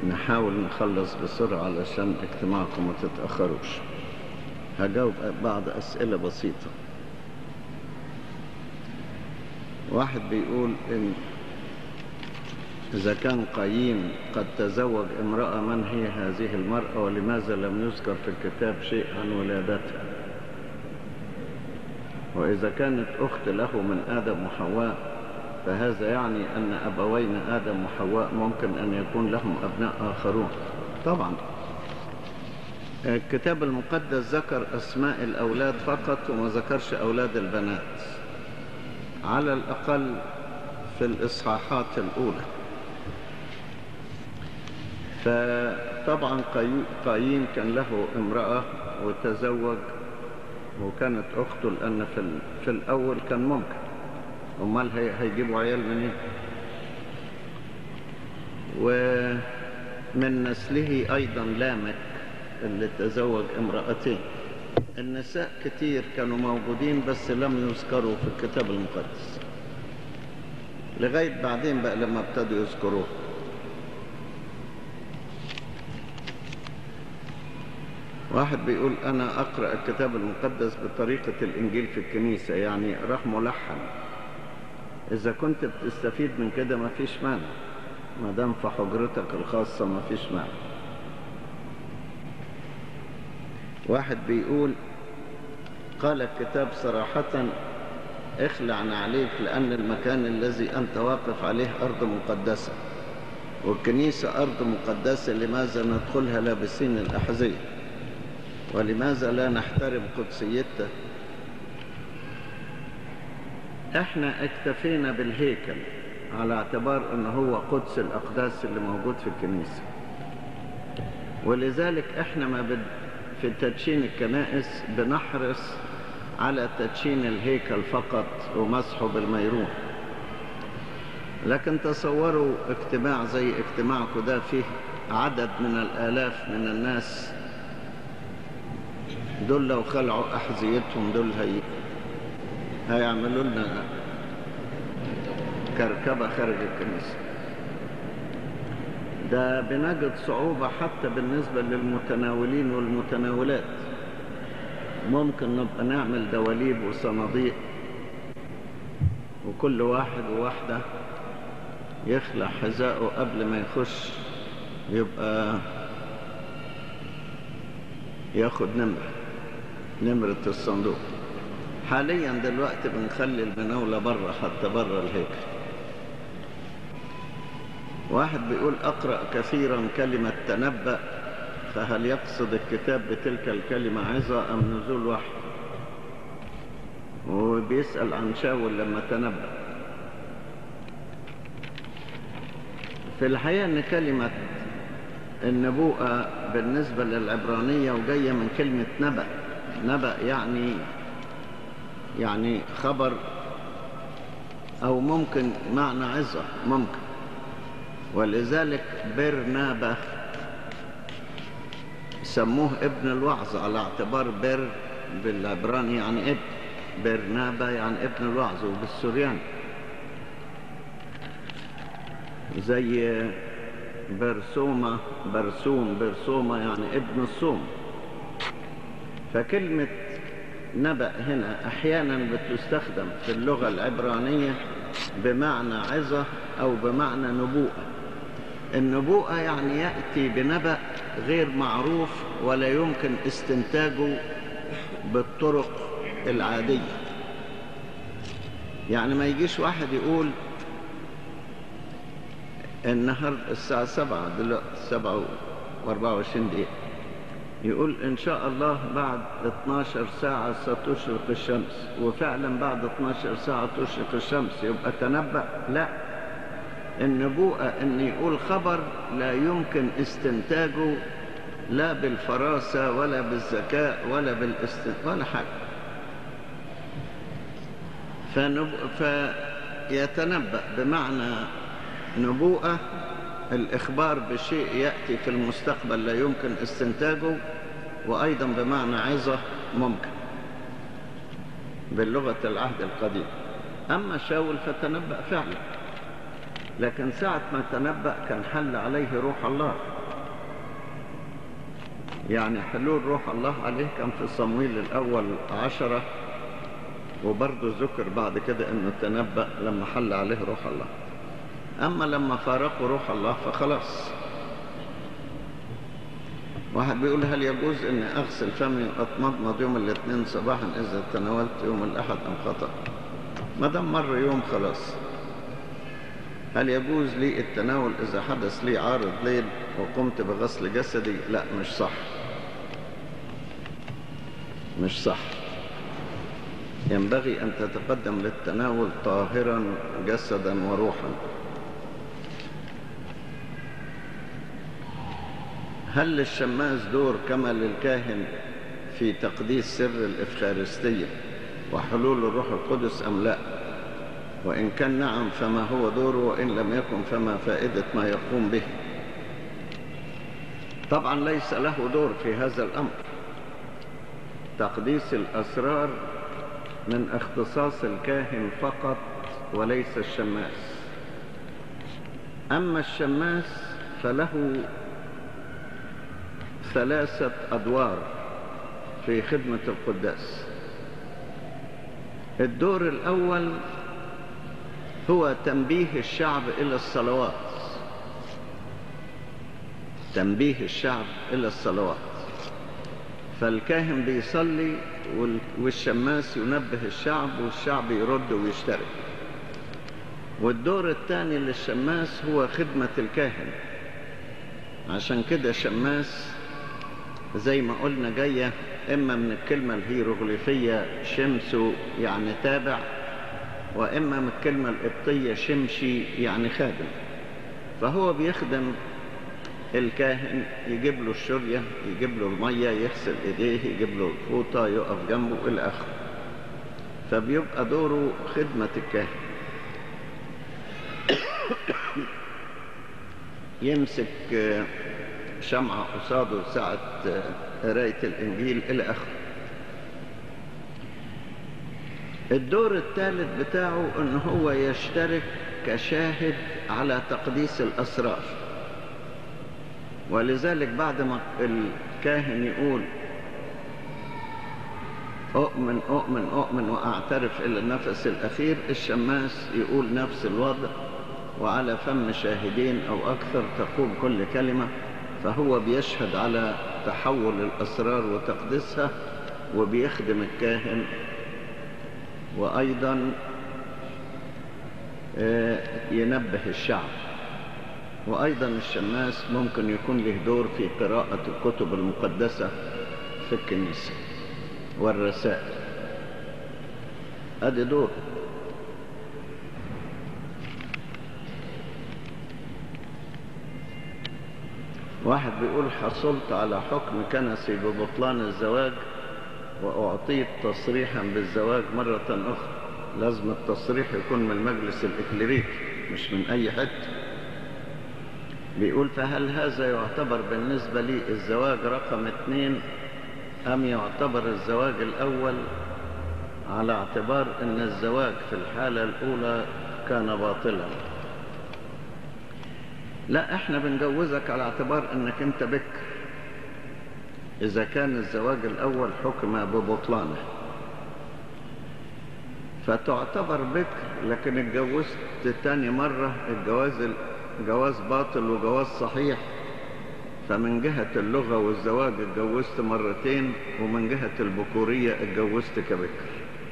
نحاول نخلص بسرعة علشان اجتماعكم ما تتأخروش هجاوب بعض أسئلة بسيطة واحد بيقول إن إذا كان قايين قد تزوج امرأة من هي هذه المرأة ولماذا لم يذكر في الكتاب شيء عن ولادتها وإذا كانت أخت له من آدم وحواء فهذا يعني أن أبوين آدم وحواء ممكن أن يكون لهم أبناء آخرون طبعا الكتاب المقدس ذكر أسماء الأولاد فقط وما ذكرش أولاد البنات على الأقل في الإصحاحات الأولى فطبعا قايين كان له امرأة وتزوج وكانت أخته لأن في, في الأول كان ممكن أمال هيجيبوا عيال منين ومن نسله أيضا لامك اللي تزوج امرأتين النساء كتير كانوا موجودين بس لم يذكروا في الكتاب المقدس لغاية بعدين بقى لما ابتدوا يذكروه واحد بيقول أنا أقرأ الكتاب المقدس بطريقة الإنجيل في الكنيسة يعني راح ملحن إذا كنت بتستفيد من كده ما فيش مانع ما دام في حجرتك الخاصة ما فيش مانع واحد بيقول قال الكتاب صراحة اخلع عليك لأن المكان الذي أنت واقف عليه أرض مقدسة والكنيسة أرض مقدسة لماذا ندخلها لابسين الأحذية ولماذا لا نحترم قدسيتها احنا اكتفينا بالهيكل على اعتبار ان هو قدس الاقداس اللي موجود في الكنيسة ولذلك احنا ما بد في تدشين الكنائس بنحرص على تدشين الهيكل فقط ومسحه بالميرون لكن تصوروا اجتماع زي اجتماعكم ده فيه عدد من الالاف من الناس دول لو خلعوا احذيتهم دول هي هيعملوا لنا كركبة خارج الكنيسة ده بنجد صعوبة حتى بالنسبة للمتناولين والمتناولات ممكن نبقى نعمل دواليب وصناديق وكل واحد وواحدة يخلع حذائه قبل ما يخش يبقى ياخد نمرة نمرة الصندوق حاليا دلوقتي بنخلي المناولة بره حتى بره الهيكل واحد بيقول أقرأ كثيرا كلمة تنبأ فهل يقصد الكتاب بتلك الكلمة عظة أم نزول وحي وبيسأل عن شاول لما تنبأ في الحقيقة أن كلمة النبوءة بالنسبة للعبرانية وجاية من كلمة نبأ نبأ يعني يعني خبر أو ممكن معنى عظة ممكن ولذلك برنابة سموه ابن الوعظ على اعتبار بر بالعبراني يعني ابن برنابة يعني ابن الوعظ وبالسوريان زي برسومة برسوم برسومة يعني ابن الصوم فكلمة نبأ هنا أحيانا بتستخدم في اللغة العبرانية بمعنى عظة أو بمعنى نبوءة النبوءة يعني يأتي بنبأ غير معروف ولا يمكن استنتاجه بالطرق العادية يعني ما يجيش واحد يقول النهاردة الساعة سبعة دلوقتي سبعة واربعة وعشرين دقيقة يقول إن شاء الله بعد 12 ساعة ستشرق الشمس وفعلا بعد 12 ساعة تشرق الشمس يبقى تنبأ لا النبوءة أن يقول خبر لا يمكن استنتاجه لا بالفراسة ولا بالذكاء ولا بالاست ولا حاجة فنب... فيتنبأ بمعنى نبوءة الإخبار بشيء يأتي في المستقبل لا يمكن استنتاجه وأيضا بمعنى عظة ممكن باللغة العهد القديم أما شاول فتنبأ فعلا لكن ساعة ما تنبأ كان حل عليه روح الله يعني حلول روح الله عليه كان في صمويل الأول عشرة وبرضه ذكر بعد كده أنه تنبأ لما حل عليه روح الله أما لما فارقوا روح الله فخلاص واحد بيقول هل يجوز أني أغسل فمي وأتمضمض يوم الاثنين صباحا إذا تناولت يوم الأحد أم خطأ ما دام مر يوم خلاص هل يجوز لي التناول إذا حدث لي عارض ليل وقمت بغسل جسدي لا مش صح مش صح ينبغي أن تتقدم للتناول طاهرا جسدا وروحا هل للشماس دور كما للكاهن في تقديس سر الإفخارستية وحلول الروح القدس أم لا وإن كان نعم فما هو دوره وإن لم يكن فما فائدة ما يقوم به طبعا ليس له دور في هذا الأمر تقديس الأسرار من اختصاص الكاهن فقط وليس الشماس أما الشماس فله ثلاثة أدوار في خدمة القداس الدور الأول هو تنبيه الشعب إلى الصلوات تنبيه الشعب إلى الصلوات فالكاهن بيصلي والشماس ينبه الشعب والشعب يرد ويشترك والدور الثاني للشماس هو خدمة الكاهن عشان كده شماس زي ما قلنا جاية إما من الكلمة الهيروغليفية شمسو يعني تابع وإما من الكلمة القبطية شمشي يعني خادم فهو بيخدم الكاهن يجيب له الشرية يجيب له المية يغسل ايديه يجيب له الفوطة يقف جنبه إلى آخره فبيبقى دوره خدمة الكاهن يمسك شمعة قصاده ساعة قراية الإنجيل إلى آخره الدور الثالث بتاعه ان هو يشترك كشاهد على تقديس الأسرار ولذلك بعد ما الكاهن يقول أؤمن أؤمن أؤمن وأعترف إلى النفس الأخير الشماس يقول نفس الوضع وعلى فم شاهدين أو أكثر تقول كل كلمة فهو بيشهد على تحول الأسرار وتقديسها وبيخدم الكاهن وأيضا ينبه الشعب وأيضا الشماس ممكن يكون له دور في قراءة الكتب المقدسة في الكنيسة والرسائل أدي دور واحد بيقول حصلت على حكم كنسي ببطلان الزواج وأعطيت تصريحا بالزواج مرة أخرى لازم التصريح يكون من المجلس الإكليريكي مش من أي حتة بيقول فهل هذا يعتبر بالنسبة لي الزواج رقم اثنين أم يعتبر الزواج الأول على اعتبار أن الزواج في الحالة الأولى كان باطلا لا احنا بنجوزك على اعتبار انك انت بكر اذا كان الزواج الاول حكم ببطلانه فتعتبر بكر لكن اتجوزت تاني مرة الجواز جواز باطل وجواز صحيح فمن جهة اللغة والزواج اتجوزت مرتين ومن جهة البكورية اتجوزت كبكر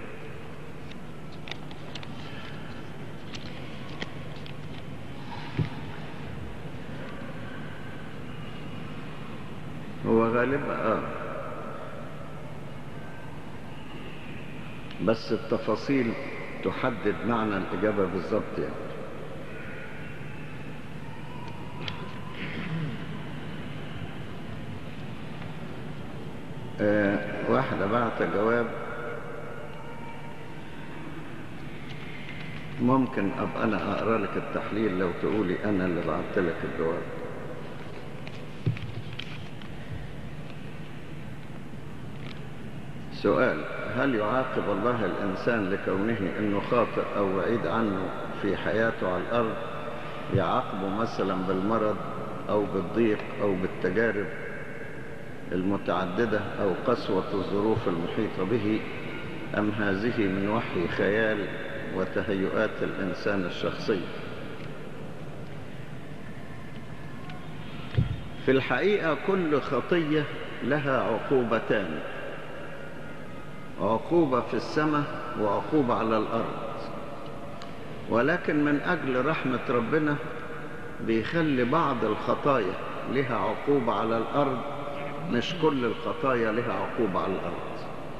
هو غالبا اه بس التفاصيل تحدد معنى الإجابة بالظبط يعني آه واحدة بعت جواب ممكن أبقى أنا أقرأ لك التحليل لو تقولي أنا اللي بعت لك الجواب سؤال هل يعاقب الله الإنسان لكونه أنه خاطئ أو بعيد عنه في حياته على الأرض يعاقبه مثلا بالمرض أو بالضيق أو بالتجارب المتعددة أو قسوة الظروف المحيطة به أم هذه من وحي خيال وتهيؤات الإنسان الشخصي في الحقيقة كل خطية لها عقوبتان عقوبة في السماء وعقوبة على الأرض ولكن من أجل رحمة ربنا بيخلي بعض الخطايا لها عقوبة على الأرض مش كل الخطايا لها عقوبة على الأرض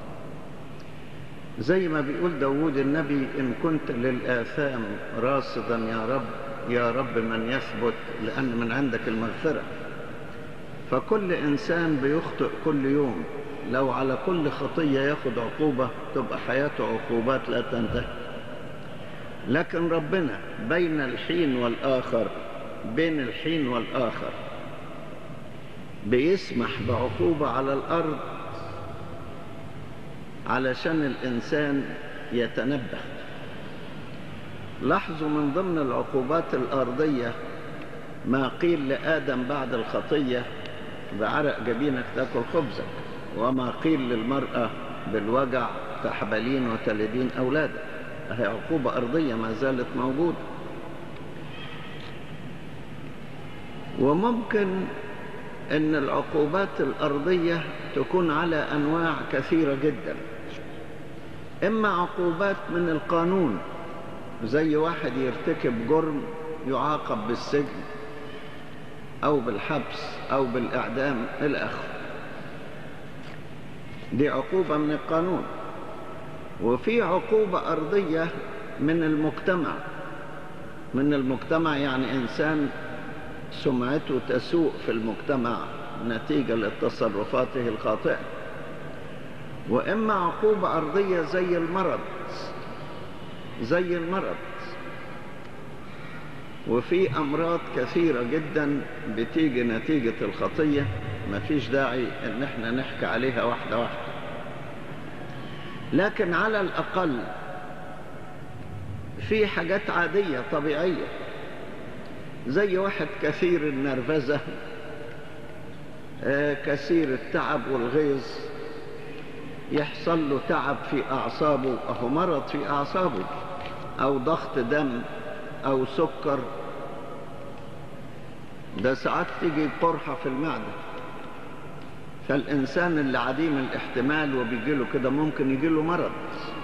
زي ما بيقول داود النبي إن كنت للآثام راصدا يا رب يا رب من يثبت لأن من عندك المغفرة فكل إنسان بيخطئ كل يوم لو على كل خطية ياخد عقوبة تبقى حياته عقوبات لا تنتهي لكن ربنا بين الحين والآخر بين الحين والآخر بيسمح بعقوبة على الأرض علشان الإنسان يتنبه لاحظوا من ضمن العقوبات الأرضية ما قيل لآدم بعد الخطية بعرق جبينك تاكل خبزك وما قيل للمرأة بالوجع تحبلين وتلدين أولادك هي عقوبة أرضية ما زالت موجودة وممكن أن العقوبات الأرضية تكون على أنواع كثيرة جدا إما عقوبات من القانون زي واحد يرتكب جرم يعاقب بالسجن أو بالحبس أو بالإعدام إلى آخره دي عقوبة من القانون وفي عقوبة أرضية من المجتمع من المجتمع يعني إنسان سمعته تسوء في المجتمع نتيجة لتصرفاته الخاطئة وإما عقوبة أرضية زي المرض زي المرض وفي أمراض كثيرة جدا بتيجي نتيجة الخطية مفيش داعي ان احنا نحكي عليها واحدة واحدة لكن على الأقل في حاجات عادية طبيعية زي واحد كثير النرفزة كثير التعب والغيظ يحصل له تعب في أعصابه أو مرض في أعصابه أو ضغط دم أو سكر ده ساعات تيجي قرحة في المعدة فالإنسان اللي عديم الاحتمال وبيجيله كده ممكن يجيله مرض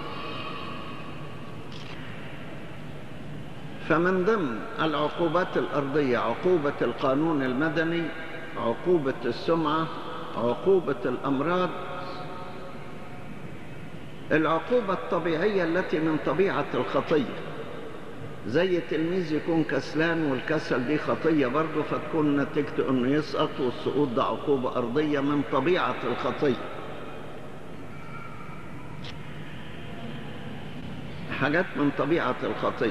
فمن ضمن العقوبات الأرضية عقوبة القانون المدني عقوبة السمعة عقوبة الأمراض العقوبة الطبيعية التي من طبيعة الخطية زي التلميذ يكون كسلان والكسل دي خطية برضه فتكون نتيجته انه يسقط والسقوط ده عقوبة أرضية من طبيعة الخطية حاجات من طبيعة الخطية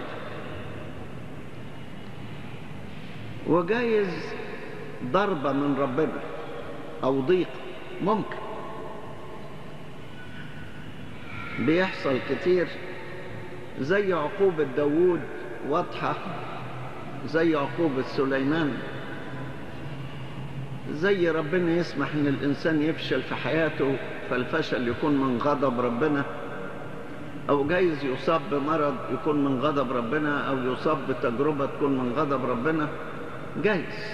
وجايز ضربة من ربنا أو ضيق ممكن بيحصل كتير زي عقوبة داوود واضحة زي عقوبة سليمان زي ربنا يسمح ان الانسان يفشل في حياته فالفشل يكون من غضب ربنا او جايز يصاب بمرض يكون من غضب ربنا او يصاب بتجربة تكون من غضب ربنا جايز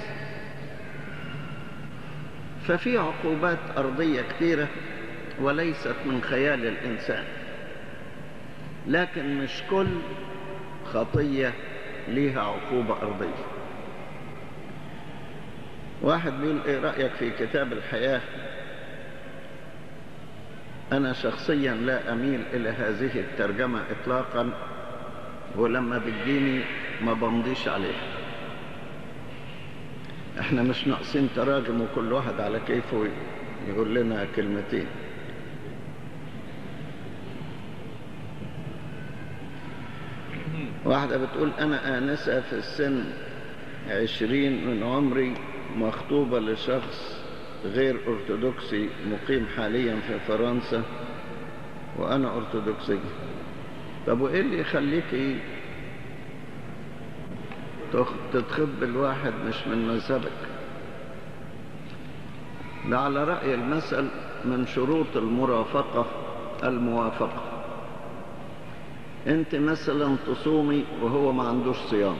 ففي عقوبات ارضية كثيرة وليست من خيال الانسان لكن مش كل خطية ليها عقوبة أرضية واحد بيقول ايه رأيك في كتاب الحياة أنا شخصيا لا أميل إلى هذه الترجمة إطلاقا ولما بتجيني ما بمضيش عليها احنا مش ناقصين تراجم وكل واحد على كيفه يقول لنا كلمتين واحدة بتقول أنا آنسة في السن عشرين من عمري مخطوبة لشخص غير أرثوذكسي مقيم حاليا في فرنسا وأنا أرثوذكسي طب وإيه اللي يخليكي تتخب الواحد مش من مذهبك ده على رأي المثل من شروط المرافقة الموافقة انت مثلا تصومي وهو ما عندوش صيام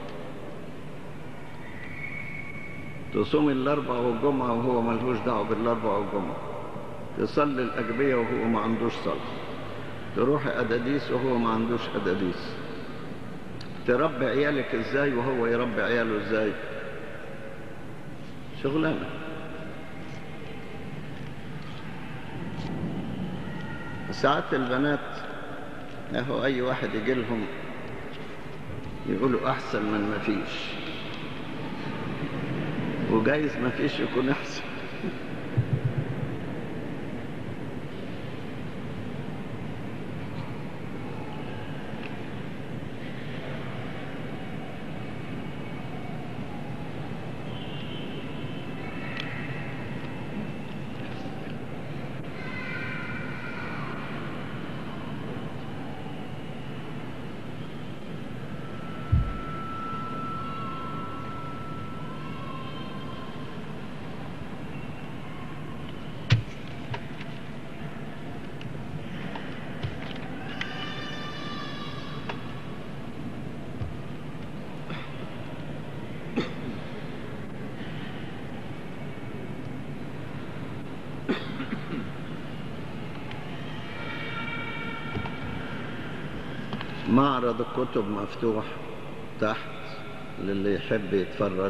تصومي الاربع والجمعة وهو ملهوش دعوة بالاربع والجمعة تصلي الأجبية وهو ما عندوش صلاة تروح أداديس وهو ما عندوش أداديس تربي عيالك ازاي وهو يربي عياله ازاي شغلانة ساعات البنات اهو اي واحد يجي لهم يقولوا احسن من ما فيش وجايز ما فيش يكون احسن معرض الكتب مفتوح تحت للي يحب يتفرج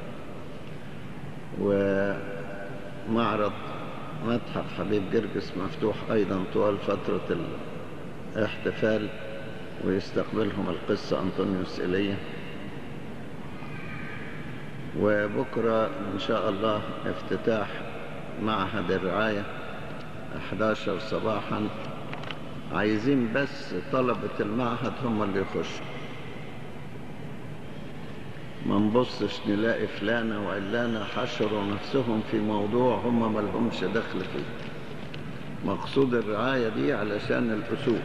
ومعرض متحف حبيب جرجس مفتوح أيضا طوال فترة الاحتفال ويستقبلهم القصة أنطونيوس إيليا وبكرة إن شاء الله افتتاح معهد الرعاية 11 صباحا عايزين بس طلبة المعهد هم اللي يخشوا ما نبصش نلاقي فلانة وعلانة حشروا نفسهم في موضوع هم ما لهمش دخل فيه مقصود الرعاية دي علشان الأسوس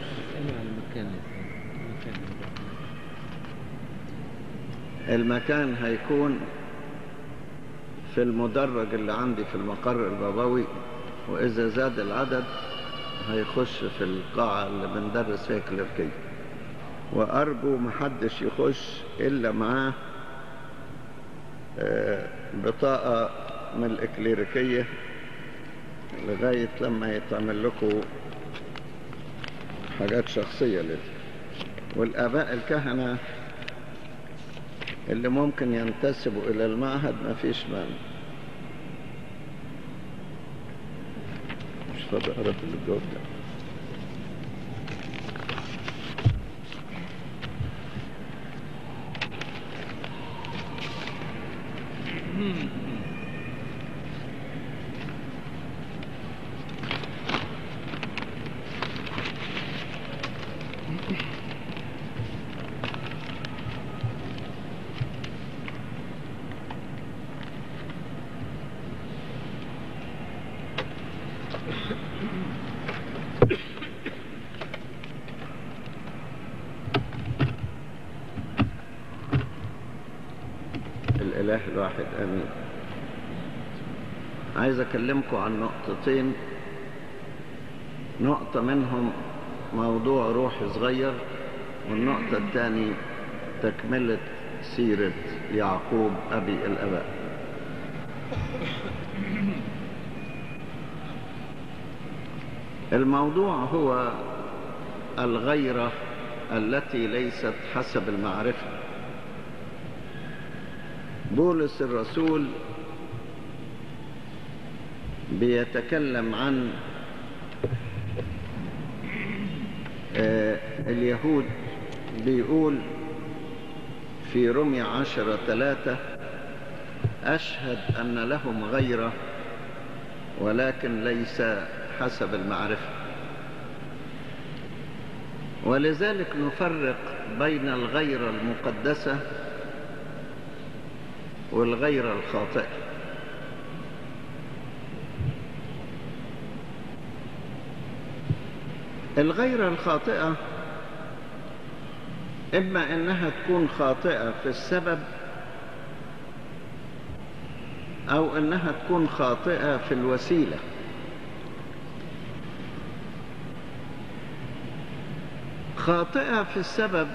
المكان هيكون في المدرج اللي عندي في المقر البابوي وإذا زاد العدد هيخش في القاعة اللي بندرس فيها كليركية وأرجو محدش يخش إلا معاه بطاقة من الإكليريكية لغاية لما يتعمل لكم حاجات شخصية لك والآباء الكهنة اللي ممكن ينتسبوا إلى المعهد ما فيش مانع مش فاضي أقرأ الجواب ده الإله الواحد آمين عايز أكلمكم عن نقطتين نقطة منهم موضوع روح صغير والنقطة الثانية تكملة سيرة يعقوب أبي الأباء الموضوع هو الغيرة التي ليست حسب المعرفة بولس الرسول بيتكلم عن آه اليهود بيقول في رمي عشرة ثلاثة أشهد أن لهم غيرة ولكن ليس حسب المعرفة ولذلك نفرق بين الغيرة المقدسة والغيرة الخاطئة الغيرة الخاطئة إما إنها تكون خاطئة في السبب أو إنها تكون خاطئة في الوسيلة خاطئة في السبب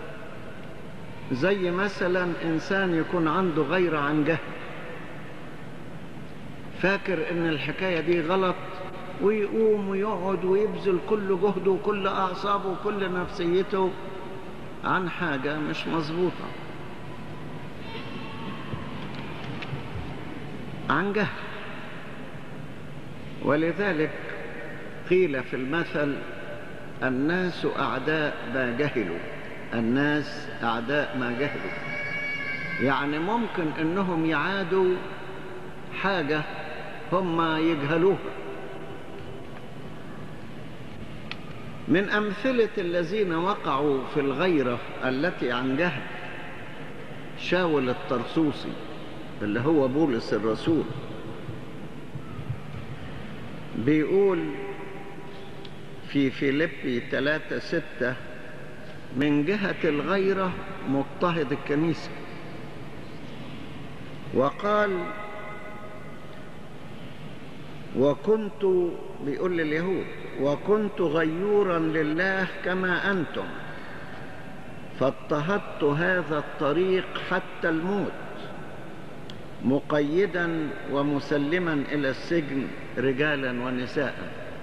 زي مثلا إنسان يكون عنده غير عن جهل فاكر إن الحكاية دي غلط ويقوم ويقعد ويبذل كل جهده وكل أعصابه وكل نفسيته عن حاجة مش مظبوطة عن جهل ولذلك قيل في المثل الناس أعداء ما جهلوا الناس أعداء ما جهلوا يعني ممكن أنهم يعادوا حاجة هم يجهلوها من أمثلة الذين وقعوا في الغيرة التي عن جهل شاول الطرسوسي اللي هو بولس الرسول بيقول في فيليبي 3 6 من جهة الغيرة مضطهد الكنيسة وقال وكنت بيقول لليهود وكنت غيورا لله كما أنتم فاضطهدت هذا الطريق حتى الموت مقيدا ومسلما إلى السجن رجالا ونساء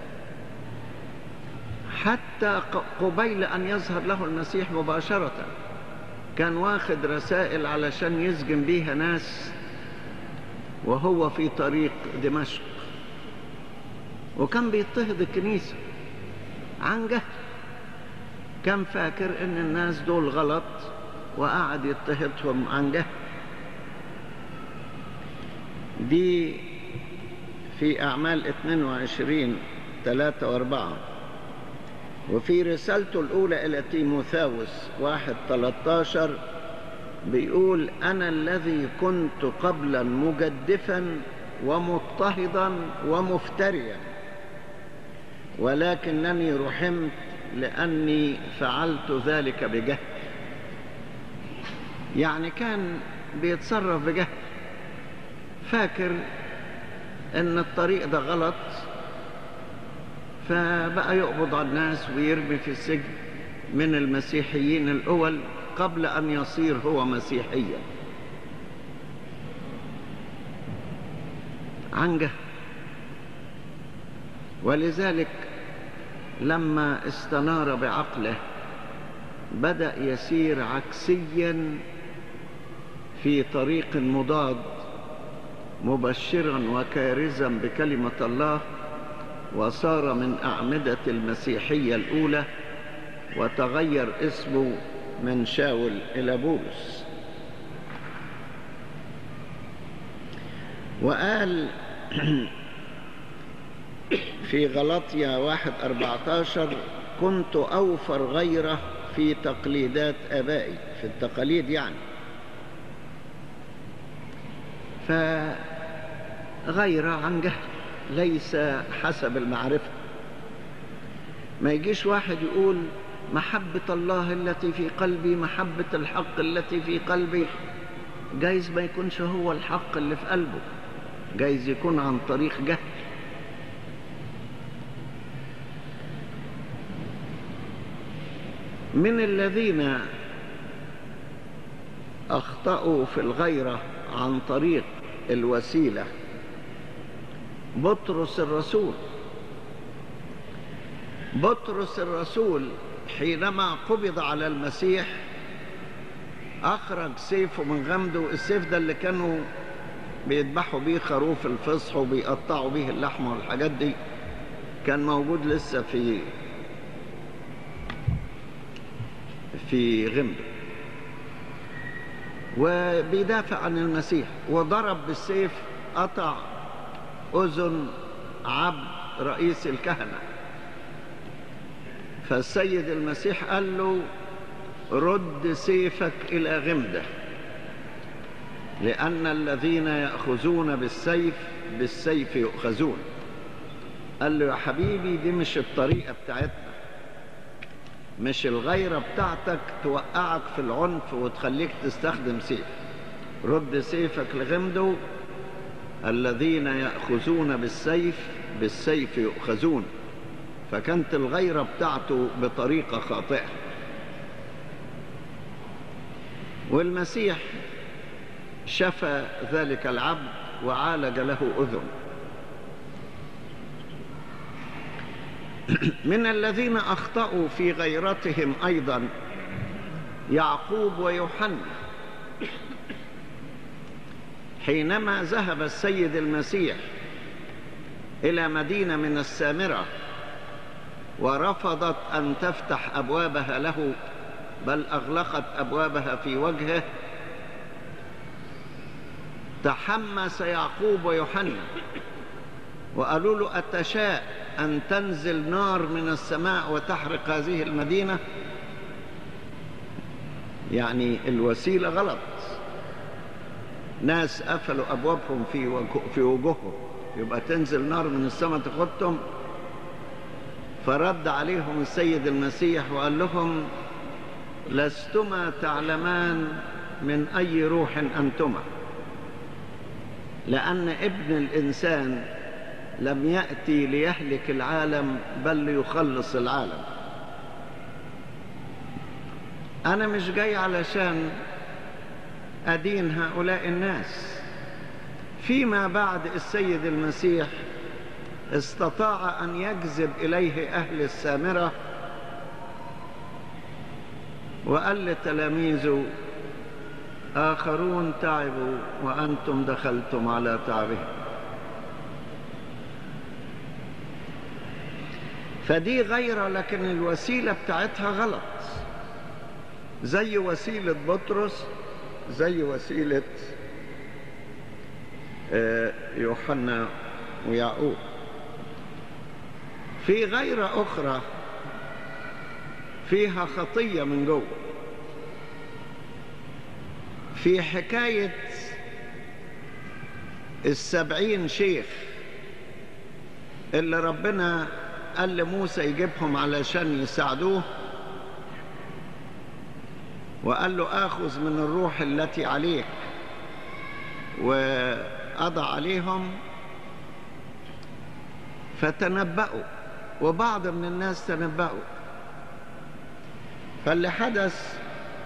حتى قبيل أن يظهر له المسيح مباشرة كان واخد رسائل علشان يسجن بيها ناس وهو في طريق دمشق وكان بيضطهد الكنيسة عن جهل كان فاكر ان الناس دول غلط وقعد يضطهدهم عن جهل دي في أعمال 22 3 و4 وفي رسالته الأولى إلى تيموثاوس 1 13 بيقول أنا الذي كنت قبلا مجدفا ومضطهدا ومفتريا ولكنني رحمت لأني فعلت ذلك بجهل يعني كان بيتصرف بجهل فاكر ان الطريق ده غلط فبقى يقبض على الناس ويرمي في السجن من المسيحيين الأول قبل أن يصير هو مسيحيا عن جهل ولذلك لما استنار بعقله بدأ يسير عكسيا في طريق مضاد مبشرا وكارزا بكلمة الله وصار من أعمدة المسيحية الأولى وتغير اسمه من شاول إلى بولس وقال في غلطية واحد أربعتاشر كنت أوفر غيره في تقليدات آبائي في التقاليد يعني فغير عن جهل ليس حسب المعرفة ما يجيش واحد يقول محبة الله التي في قلبي محبة الحق التي في قلبي جايز ما يكونش هو الحق اللي في قلبه جايز يكون عن طريق جهل من الذين أخطأوا في الغيرة عن طريق الوسيلة بطرس الرسول بطرس الرسول حينما قبض على المسيح أخرج سيفه من غمده السيف ده اللي كانوا بيذبحوا بيه خروف الفصح وبيقطعوا بيه اللحمة والحاجات دي كان موجود لسه في في غمده وبيدافع عن المسيح وضرب بالسيف قطع أذن عبد رئيس الكهنة فالسيد المسيح قال له رد سيفك إلى غمده لأن الذين يأخذون بالسيف بالسيف يؤخذون قال له يا حبيبي دي مش الطريقة بتاعتنا مش الغيرة بتاعتك توقعك في العنف وتخليك تستخدم سيف رد سيفك لغمده الذين يأخذون بالسيف بالسيف يؤخذون فكانت الغيرة بتاعته بطريقة خاطئة والمسيح شفى ذلك العبد وعالج له أذن من الذين أخطأوا في غيرتهم أيضا يعقوب ويوحنا حينما ذهب السيد المسيح إلى مدينة من السامرة ورفضت أن تفتح أبوابها له بل أغلقت أبوابها في وجهه تحمس يعقوب ويوحنا وقالوا له أتشاء أن تنزل نار من السماء وتحرق هذه المدينة يعني الوسيلة غلط ناس قفلوا أبوابهم في في وجوههم يبقى تنزل نار من السماء تخطهم فرد عليهم السيد المسيح وقال لهم لستما تعلمان من أي روح أنتما لأن ابن الإنسان لم يأتي ليهلك العالم بل ليخلص العالم أنا مش جاي علشان أدين هؤلاء الناس فيما بعد السيد المسيح استطاع أن يجذب إليه أهل السامرة وقال لتلاميذه آخرون تعبوا وأنتم دخلتم على تعبهم فدي غيرة لكن الوسيلة بتاعتها غلط زي وسيلة بطرس زي وسيلة يوحنا ويعقوب في غيرة أخرى فيها خطية من جوه في حكاية السبعين شيخ اللي ربنا قال لموسى يجيبهم علشان يساعدوه وقال له آخذ من الروح التي عليك وأضع عليهم فتنبأوا وبعض من الناس تنبأوا فاللي حدث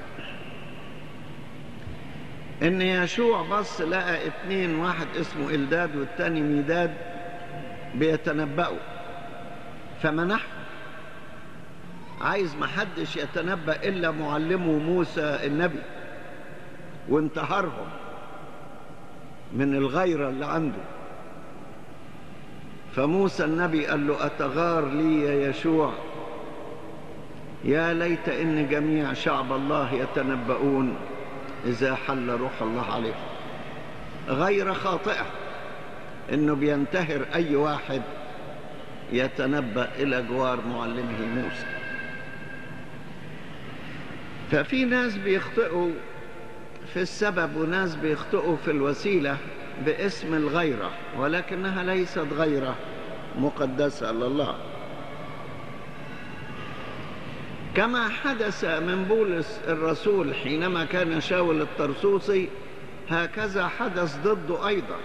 ان يشوع بص لقى اتنين واحد اسمه إلداد والتاني ميداد بيتنبأوا فمنحهم عايز محدش يتنبأ إلا معلمه موسى النبي وانتهرهم من الغيرة اللي عنده فموسى النبي قال له أتغار لي يا يشوع يا ليت إن جميع شعب الله يتنبؤون إذا حل روح الله عليهم غير خاطئة إنه بينتهر أي واحد يتنبأ إلى جوار معلمه موسى ففي ناس بيخطئوا في السبب وناس بيخطئوا في الوسيلة باسم الغيرة ولكنها ليست غيرة مقدسة لله كما حدث من بولس الرسول حينما كان شاول الطرسوسي هكذا حدث ضده أيضا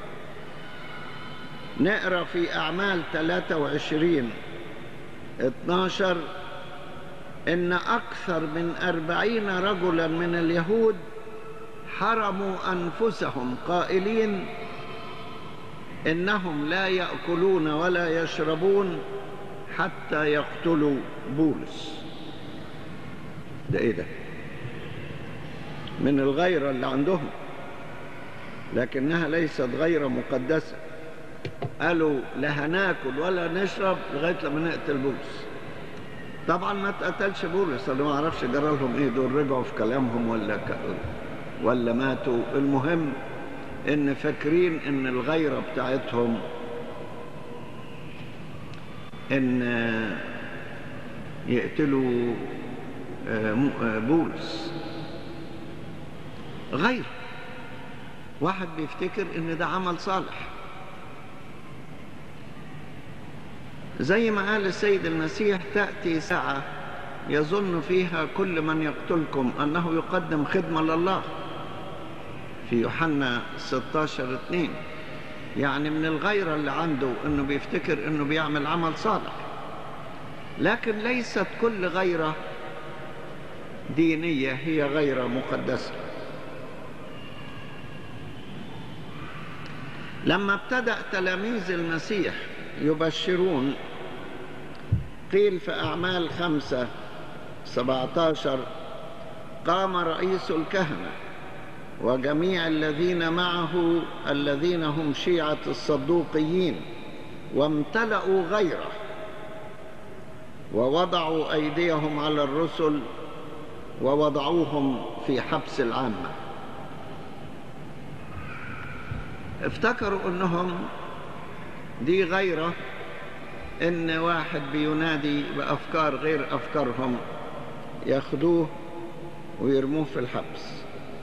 نقرأ في أعمال 23 12 إن أكثر من أربعين رجلا من اليهود حرموا أنفسهم قائلين إنهم لا يأكلون ولا يشربون حتى يقتلوا بولس ده إيه ده من الغيرة اللي عندهم لكنها ليست غيرة مقدسة قالوا لا هناكل ولا نشرب لغاية لما نقتل بولس طبعا ما اتقتلش بولس انا ما اعرفش جرى لهم ايه دول رجعوا في كلامهم ولا ك... ولا ماتوا المهم ان فاكرين ان الغيره بتاعتهم ان يقتلوا بولس غير واحد بيفتكر ان ده عمل صالح زي ما قال السيد المسيح تأتي ساعة يظن فيها كل من يقتلكم أنه يقدم خدمة لله في يوحنا 16 2 يعني من الغيرة اللي عنده أنه بيفتكر أنه بيعمل عمل صالح لكن ليست كل غيرة دينية هي غيرة مقدسة لما ابتدأ تلاميذ المسيح يبشرون قيل في أعمال خمسة سبعة عشر قام رئيس الكهنة وجميع الذين معه الذين هم شيعة الصدوقيين وامتلأوا غيره ووضعوا أيديهم على الرسل ووضعوهم في حبس العامة افتكروا انهم دي غيرة ان واحد بينادي بافكار غير افكارهم ياخدوه ويرموه في الحبس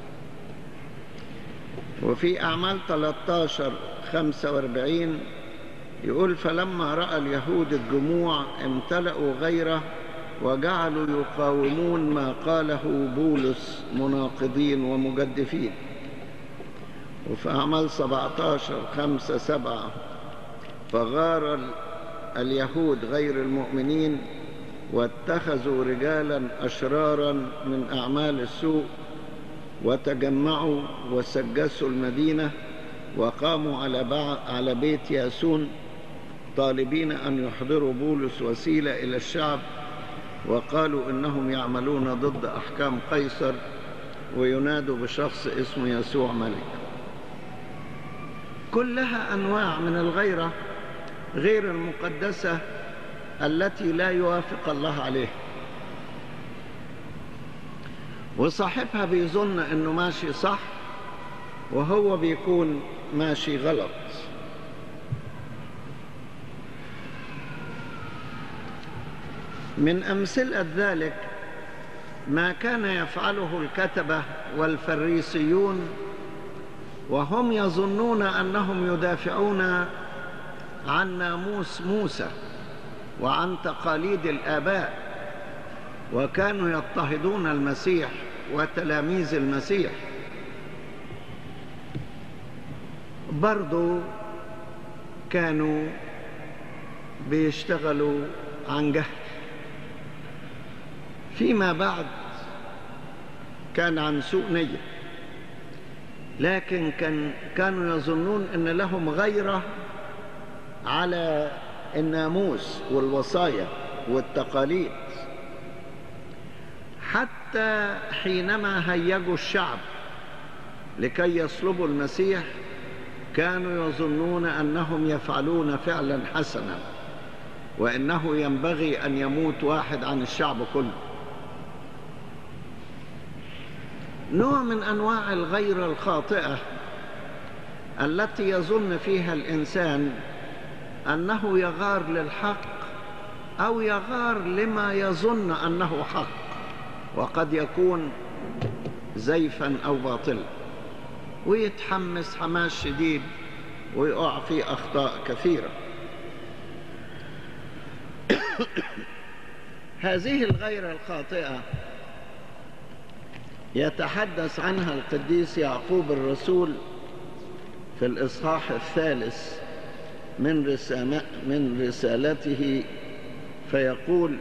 وفي اعمال 13 45 يقول فلما راى اليهود الجموع امتلأوا غيره وجعلوا يقاومون ما قاله بولس مناقضين ومجدفين وفي أعمال 17 5 7 فغار اليهود غير المؤمنين واتخذوا رجالا أشرارا من أعمال السوء وتجمعوا وسجسوا المدينة وقاموا على على بيت ياسون طالبين أن يحضروا بولس وسيلة إلى الشعب وقالوا إنهم يعملون ضد أحكام قيصر وينادوا بشخص اسمه يسوع ملك كلها أنواع من الغيرة غير المقدسة التي لا يوافق الله عليها وصاحبها بيظن انه ماشي صح وهو بيكون ماشي غلط من أمثلة ذلك ما كان يفعله الكتبة والفريسيون وهم يظنون أنهم يدافعون عن ناموس موسى وعن تقاليد الآباء وكانوا يضطهدون المسيح وتلاميذ المسيح برضو كانوا بيشتغلوا عن جهل فيما بعد كان عن سوء نية لكن كان كانوا يظنون ان لهم غيرة على الناموس والوصايا والتقاليد حتى حينما هيجوا الشعب لكي يصلبوا المسيح كانوا يظنون انهم يفعلون فعلا حسنا وانه ينبغي ان يموت واحد عن الشعب كله نوع من انواع الغيره الخاطئه التي يظن فيها الانسان انه يغار للحق او يغار لما يظن انه حق وقد يكون زيفا او باطلا ويتحمس حماس شديد ويقع في اخطاء كثيره هذه الغيره الخاطئه يتحدث عنها القديس يعقوب الرسول في الإصحاح الثالث من رسالة من رسالته فيقول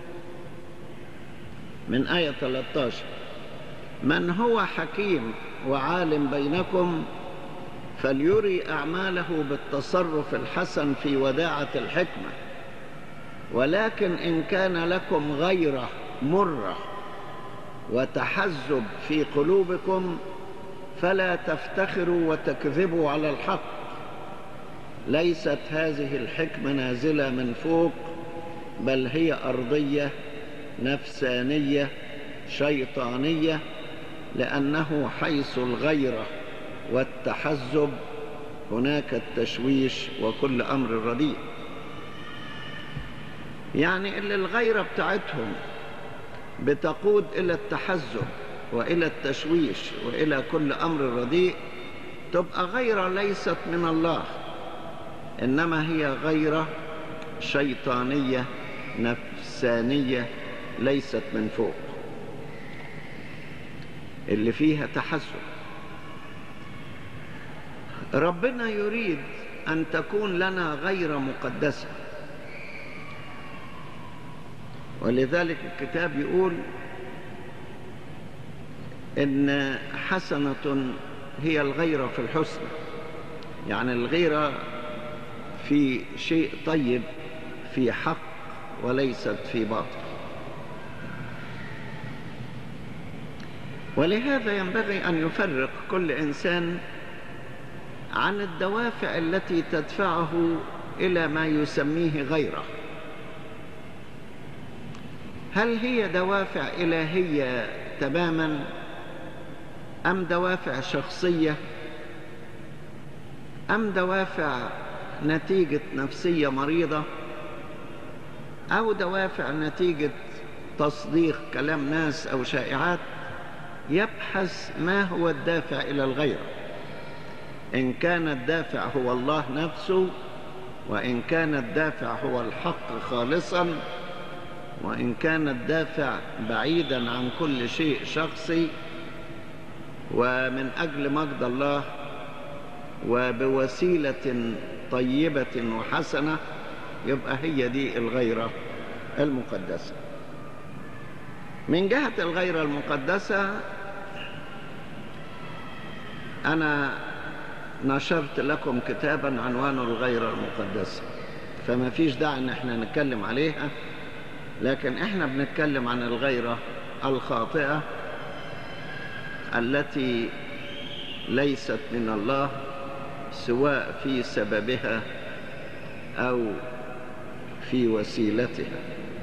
من آية 13 من هو حكيم وعالم بينكم فليري أعماله بالتصرف الحسن في وداعة الحكمة ولكن إن كان لكم غيره مرة وتحزب في قلوبكم فلا تفتخروا وتكذبوا على الحق ليست هذه الحكمة نازلة من فوق بل هي أرضية نفسانية شيطانية لأنه حيث الغيرة والتحزب هناك التشويش وكل أمر رديء يعني اللي الغيرة بتاعتهم بتقود إلى التحزب وإلى التشويش وإلى كل أمر رديء تبقى غيرة ليست من الله إنما هي غيرة شيطانية نفسانية ليست من فوق اللي فيها تحسن ربنا يريد أن تكون لنا غير مقدسة ولذلك الكتاب يقول إن حسنة هي الغيرة في الحسن يعني الغيرة في شيء طيب في حق وليست في باطل ولهذا ينبغي أن يفرق كل إنسان عن الدوافع التي تدفعه إلى ما يسميه غيره هل هي دوافع إلهية تماما أم دوافع شخصية أم دوافع نتيجة نفسية مريضة أو دوافع نتيجة تصديق كلام ناس أو شائعات يبحث ما هو الدافع إلى الغير إن كان الدافع هو الله نفسه وإن كان الدافع هو الحق خالصا وإن كان الدافع بعيدا عن كل شيء شخصي ومن أجل مجد الله وبوسيلة طيبة وحسنة يبقى هي دي الغيرة المقدسة من جهة الغيرة المقدسة أنا نشرت لكم كتابا عنوانه الغيرة المقدسة فما فيش داعي ان احنا نتكلم عليها لكن احنا بنتكلم عن الغيرة الخاطئة التي ليست من الله سواء في سببها أو في وسيلتها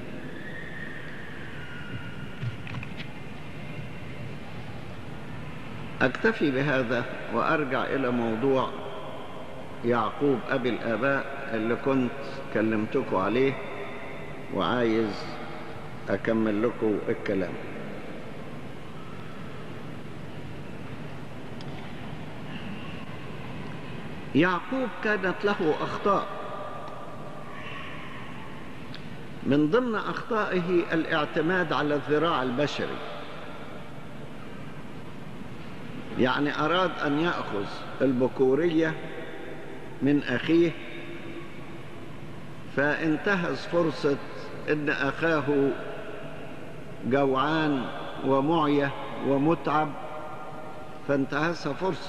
أكتفي بهذا وأرجع إلى موضوع يعقوب أبي الآباء اللي كنت كلمتكم عليه وعايز أكمل لكم الكلام يعقوب كانت له أخطاء من ضمن أخطائه الاعتماد على الذراع البشري يعني أراد أن يأخذ البكورية من أخيه فانتهز فرصة أن أخاه جوعان ومعية ومتعب فانتهزها فرصة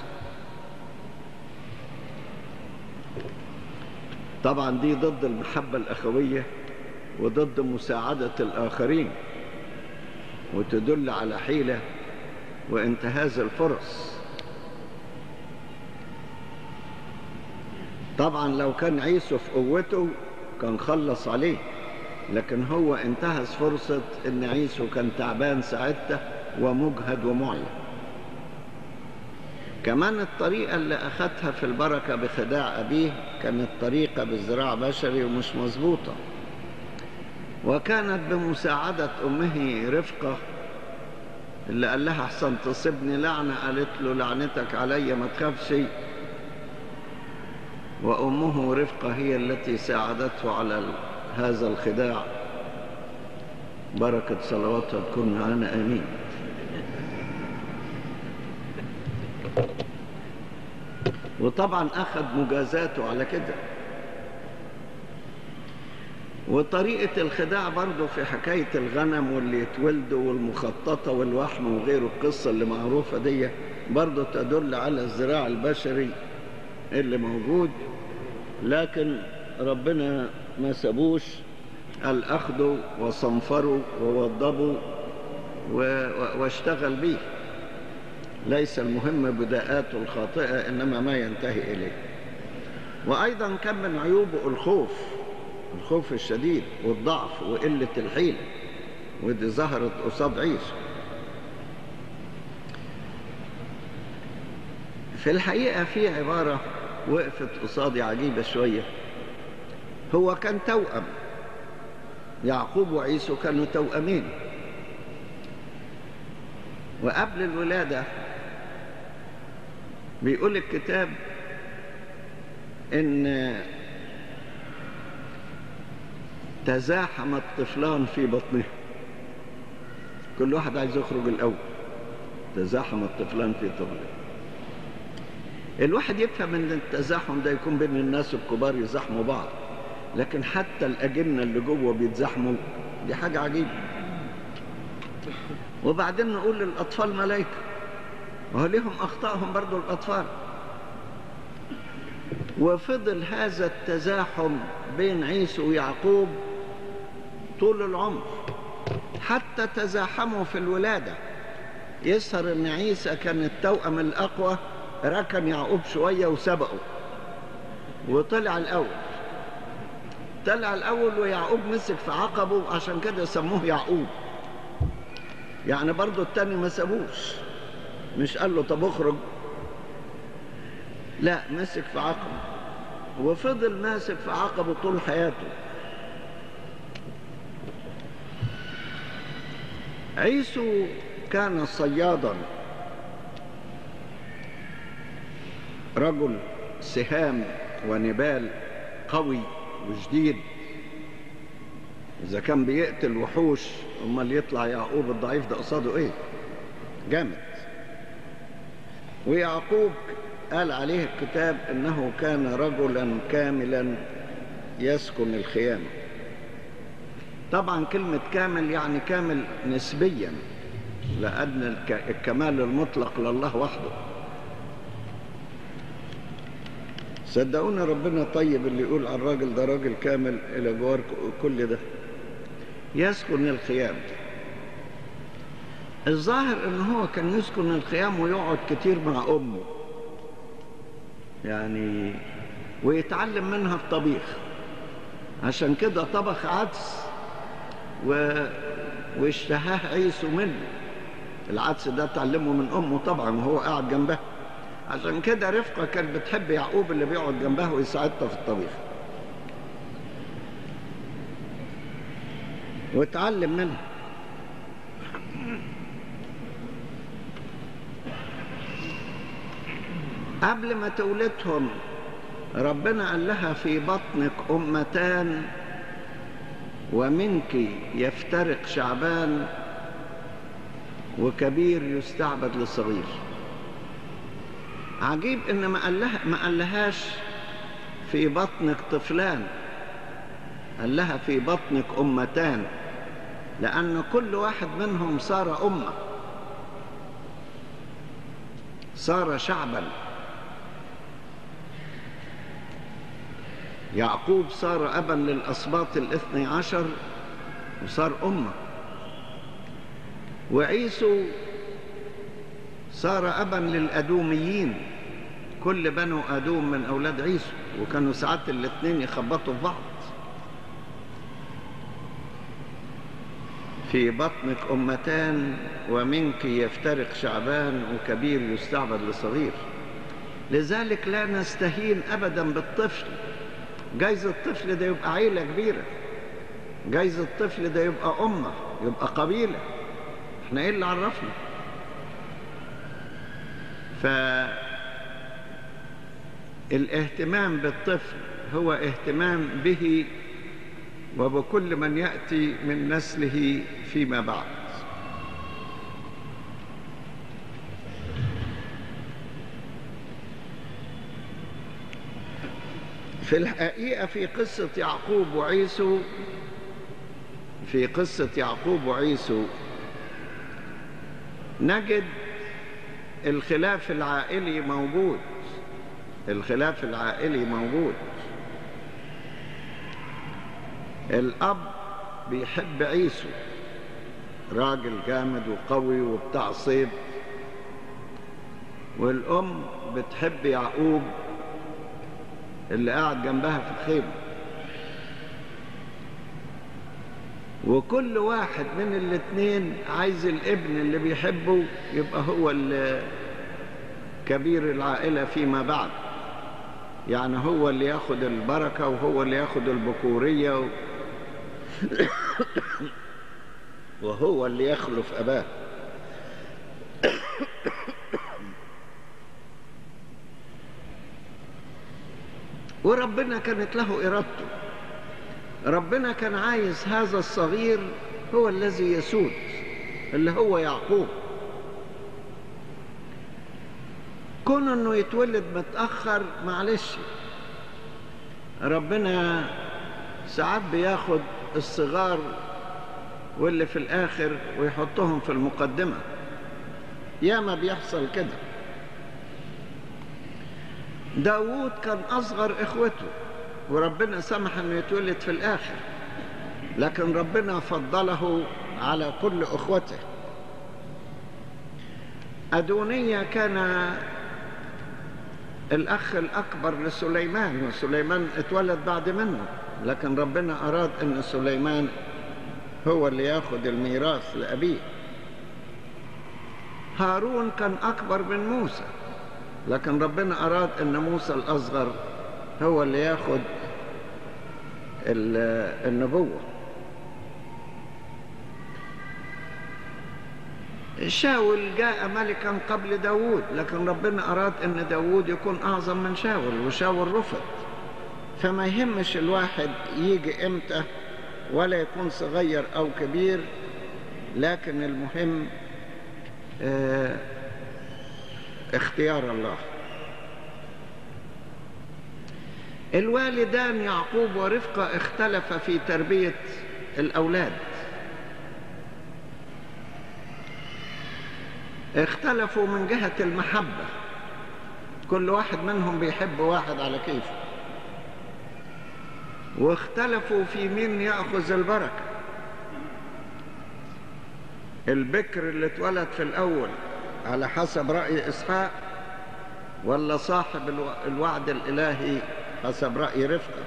طبعا دي ضد المحبة الأخوية وضد مساعدة الآخرين وتدل على حيلة وانتهاز الفرص طبعا لو كان عيسو في قوته كان خلص عليه لكن هو انتهز فرصة ان عيسو كان تعبان ساعتها ومجهد ومعيا كمان الطريقة اللي أخذها في البركة بخداع أبيه كانت طريقة بزراع بشري ومش مظبوطة وكانت بمساعدة أمه رفقة اللي قال لها أحسن تصيبني لعنة قالت له لعنتك علي ما تخافش وأمه رفقة هي التي ساعدته على هذا الخداع بركة صلواتها تكون معنا آمين وطبعا أخذ مجازاته على كده وطريقة الخداع برضه في حكاية الغنم واللي يتولدوا والمخططة والوحم وغيره القصة اللي معروفة دي برضه تدل على الزراع البشري اللي موجود لكن ربنا ما سابوش قال أخده وصنفره ووضبه واشتغل به ليس المهم بداءاته الخاطئة إنما ما ينتهي إليه وأيضا كان من عيوبه الخوف الخوف الشديد والضعف وقلة الحيلة ودي ظهرت قصاد عيسى في الحقيقة في عبارة وقفت قصادي عجيبة شوية هو كان توأم يعقوب وعيسو كانوا توأمين وقبل الولادة بيقول الكتاب إن تزاحم الطفلان في بطنه كل واحد عايز يخرج الأول تزاحم الطفلان في طفل الواحد يفهم ان التزاحم ده يكون بين الناس الكبار يزاحموا بعض لكن حتى الأجنة اللي جوه بيتزاحموا دي حاجة عجيبة وبعدين نقول للأطفال ملائكة وهو ليهم أخطائهم برضو الأطفال وفضل هذا التزاحم بين عيسى ويعقوب طول العمر حتى تزاحموا في الولادة يظهر ان عيسى كان التوأم الأقوى ركن يعقوب شوية وسبقه وطلع الأول طلع الأول ويعقوب مسك في عقبه عشان كده سموه يعقوب يعني برضو التاني ما سابوش مش قال له طب اخرج لا مسك في عقبه وفضل ماسك في عقبه طول حياته عيسو كان صيادا رجل سهام ونبال قوي وجديد إذا كان بيقتل وحوش أمال يطلع يعقوب الضعيف ده قصاده إيه؟ جامد ويعقوب قال عليه الكتاب إنه كان رجلا كاملا يسكن الخيام طبعا كلمة كامل يعني كامل نسبيا لأن الكمال المطلق لله وحده صدقونا ربنا طيب اللي يقول على الراجل ده راجل كامل إلى جوار كل ده يسكن الخيام الظاهر ان هو كان يسكن الخيام ويقعد كتير مع امه يعني ويتعلم منها الطبيخ عشان كده طبخ عدس و... واشتهاه عيسو منه العدس ده اتعلمه من امه طبعا وهو قاعد جنبها عشان كده رفقه كانت بتحب يعقوب اللي بيقعد جنبها ويساعدها في الطبيخ واتعلم منها قبل ما تولدهم ربنا قال لها في بطنك أمتان ومنك يفترق شعبان وكبير يستعبد لصغير عجيب ان ما قال لها ما قالهاش في بطنك طفلان قال لها في بطنك امتان لان كل واحد منهم صار امه صار شعبا يعقوب صار ابا للاسباط الاثني عشر وصار امه وعيسو صار أبا للأدوميين كل بنو أدوم من أولاد عيسو وكانوا ساعات الاثنين يخبطوا في بعض في بطنك أمتان ومنك يفترق شعبان وكبير يستعبد لصغير لذلك لا نستهين أبدا بالطفل جايز الطفل ده يبقى عيلة كبيرة جايز الطفل ده يبقى أمة يبقى قبيلة احنا ايه اللي عرفنا فالاهتمام بالطفل هو اهتمام به وبكل من يأتي من نسله فيما بعد في الحقيقة في قصة يعقوب وعيسو في قصة يعقوب وعيسو نجد الخلاف العائلي موجود الخلاف العائلي موجود الأب بيحب عيسو راجل جامد وقوي وبتاع صيد والأم بتحب يعقوب اللي قاعد جنبها في الخيمة وكل واحد من الاثنين عايز الابن اللي بيحبه يبقى هو كبير العائلة فيما بعد يعني هو اللي ياخد البركة وهو اللي ياخد البكورية و... وهو اللي يخلف أباه وربنا كانت له إرادته ربنا كان عايز هذا الصغير هو الذي يسود اللي هو يعقوب كون انه يتولد متأخر معلش ربنا ساعات بياخد الصغار واللي في الاخر ويحطهم في المقدمة ياما بيحصل كده داوود كان اصغر اخوته وربنا سمح انه يتولد في الاخر لكن ربنا فضله على كل اخوته ادونية كان الاخ الاكبر لسليمان وسليمان اتولد بعد منه لكن ربنا اراد ان سليمان هو اللي ياخد الميراث لابيه هارون كان اكبر من موسى لكن ربنا اراد ان موسى الاصغر هو اللي ياخد النبوه شاول جاء ملكا قبل داود لكن ربنا أراد أن داود يكون أعظم من شاول وشاول رفض فما يهمش الواحد يجي إمتى ولا يكون صغير أو كبير لكن المهم اه اختيار الله الوالدان يعقوب ورفقة اختلف في تربية الأولاد اختلفوا من جهة المحبة كل واحد منهم بيحب واحد على كيفه واختلفوا في مين يأخذ البركة البكر اللي اتولد في الأول على حسب رأي إسحاق ولا صاحب الوعد الإلهي حسب رأي رفقة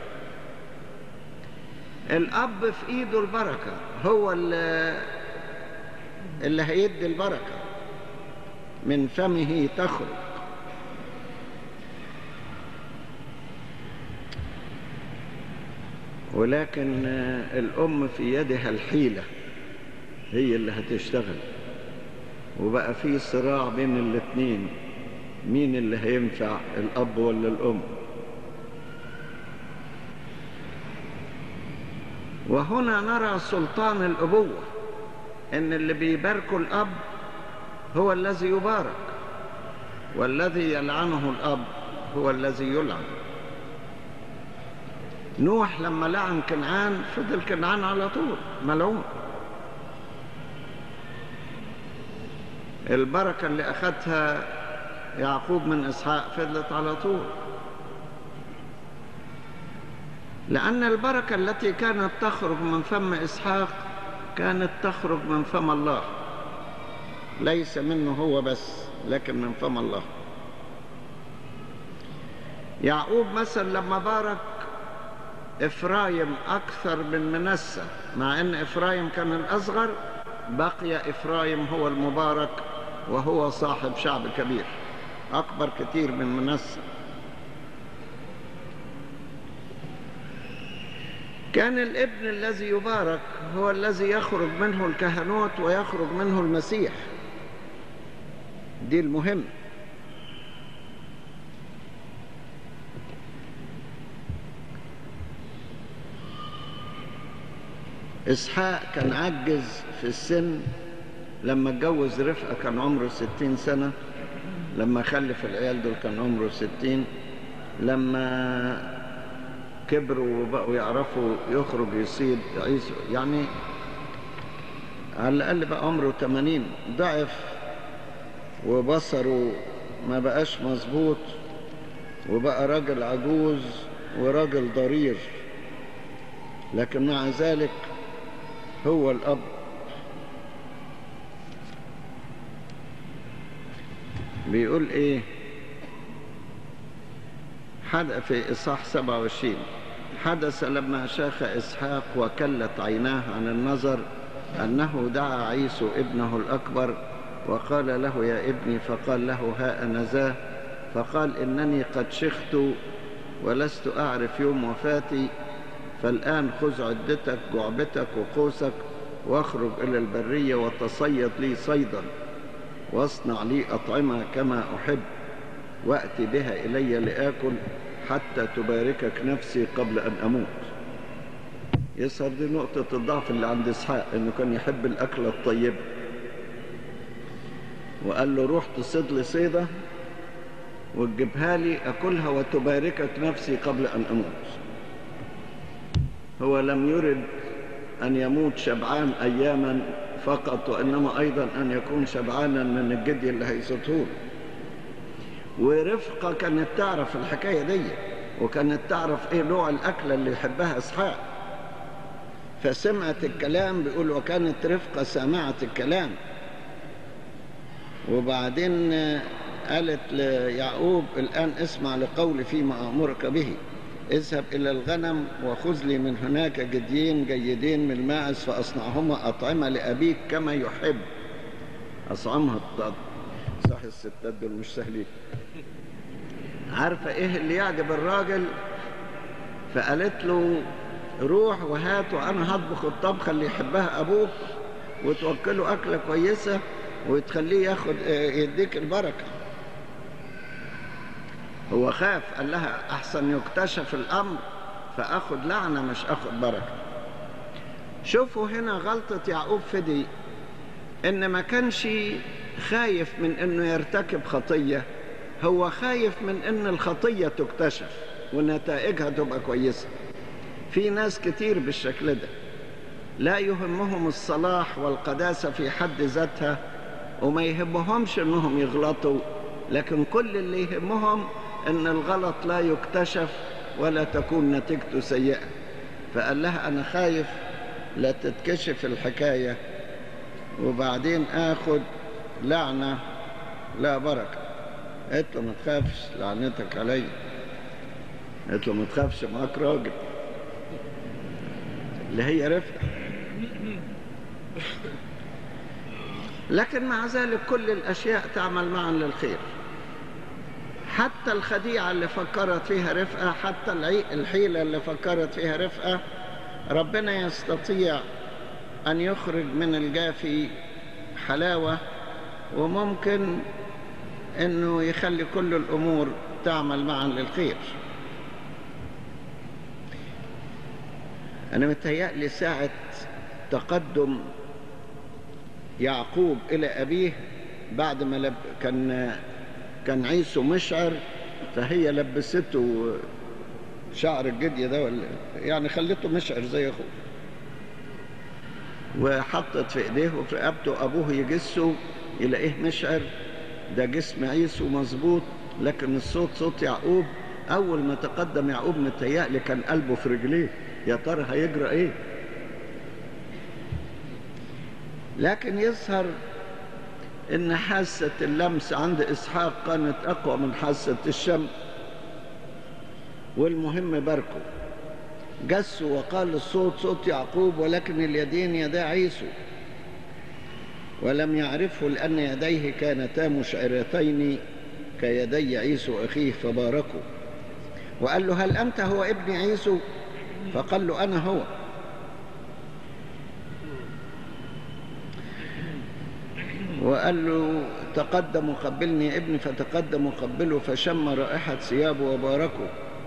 الأب في إيده البركة هو اللي, اللي هيدي البركة من فمه تخرج ولكن الأم في يدها الحيلة هي اللي هتشتغل وبقى في صراع بين الاثنين مين اللي هينفع الأب ولا الأم وهنا نرى سلطان الأبوة إن اللي بيباركوا الأب هو الذي يبارك والذي يلعنه الأب هو الذي يلعن نوح لما لعن كنعان فضل كنعان على طول ملعون البركة اللي أخذها يعقوب من إسحاق فضلت على طول لأن البركة التي كانت تخرج من فم إسحاق كانت تخرج من فم الله ليس منه هو بس لكن من فم الله يعقوب مثلا لما بارك إفرايم أكثر من منسى مع أن إفرايم كان الأصغر بقي إفرايم هو المبارك وهو صاحب شعب كبير أكبر كثير من منسى كان الابن الذي يبارك هو الذي يخرج منه الكهنوت ويخرج منه المسيح دي المهم إسحاق كان عجز في السن لما اتجوز رفقة كان عمره ستين سنة لما خلف العيال دول كان عمره ستين لما كبروا وبقوا يعرفوا يخرج يصيد عيسو يعني على الأقل بقى عمره 80 ضعف وبصره ما بقاش مظبوط وبقى راجل عجوز وراجل ضرير لكن مع ذلك هو الأب بيقول إيه حدث في إصحاح 27 حدث لما شاخ إسحاق وكلت عيناه عن النظر أنه دعا عيسو ابنه الأكبر وقال له يا ابني فقال له ها أنا ذا فقال إنني قد شخت ولست أعرف يوم وفاتي فالآن خذ عدتك جعبتك وقوسك واخرج إلى البرية وتصيد لي صيدا واصنع لي أطعمة كما أحب وأتي بها إلي لآكل حتى تباركك نفسي قبل أن أموت يظهر دي نقطة الضعف اللي عند إسحاق إنه كان يحب الأكلة الطيبة وقال له روح تصيد لي صيدة وتجيبها لي أكلها وتباركك نفسي قبل أن أموت هو لم يرد أن يموت شبعان أياما فقط وإنما أيضا أن يكون شبعانا من الجدي اللي هيصده ورفقة كانت تعرف الحكاية دي وكانت تعرف إيه نوع الأكلة اللي يحبها إسحاق فسمعت الكلام بيقول وكانت رفقة سامعة الكلام وبعدين قالت ليعقوب الآن اسمع لقولي فيما أمرك به اذهب إلى الغنم وخذ لي من هناك جديين جيدين من الماعز فأصنعهما أطعمة لأبيك كما يحب أصعمها الطاق صح الستات دول مش سهلين عارفة إيه اللي يعجب الراجل فقالت له روح وهات وأنا هطبخ الطبخة اللي يحبها أبوك وتوكله أكلة كويسة وتخليه ياخد يديك البركة هو خاف قال لها أحسن يكتشف الأمر فأخذ لعنة مش أخذ بركة شوفوا هنا غلطة يعقوب في دي إن ما كانش خايف من إنه يرتكب خطية هو خايف من إن الخطية تكتشف ونتائجها تبقى كويسة في ناس كتير بالشكل ده لا يهمهم الصلاح والقداسة في حد ذاتها وما يهمهمش انهم يغلطوا لكن كل اللي يهمهم ان الغلط لا يكتشف ولا تكون نتيجته سيئة فقال لها انا خايف لا تتكشف الحكاية وبعدين اخد لعنة لا بركة قلت له ما تخافش لعنتك عليا قلت له ما تخافش معاك راجل اللي هي رفقة لكن مع ذلك كل الأشياء تعمل معا للخير حتى الخديعة اللي فكرت فيها رفقة حتى الحيلة اللي فكرت فيها رفقة ربنا يستطيع أن يخرج من الجافي حلاوة وممكن أنه يخلي كل الأمور تعمل معا للخير أنا متهيألي ساعة تقدم يعقوب إلى أبيه بعد ما لب كان كان عيسو مشعر فهي لبسته شعر الجدي ده ولا يعني خلته مشعر زي أخوه وحطت في إيديه وفي رقبته أبوه يجسه يلاقيه مشعر ده جسم عيسو مظبوط لكن الصوت صوت يعقوب أول ما تقدم يعقوب متهيألي كان قلبه في رجليه يا ترى هيجرى إيه لكن يظهر ان حاسة اللمس عند اسحاق كانت اقوى من حاسة الشم والمهم باركه جسوا وقال الصوت صوت يعقوب ولكن اليدين يدا عيسو ولم يعرفه لأن يديه كانتا مشعرتين كيدي عيسو أخيه فباركوا وقال له هل أنت هو ابن عيسو فقال له أنا هو وقال له تقدم وقبلني يا ابني فتقدم وقبله فشم رائحة ثيابه وباركه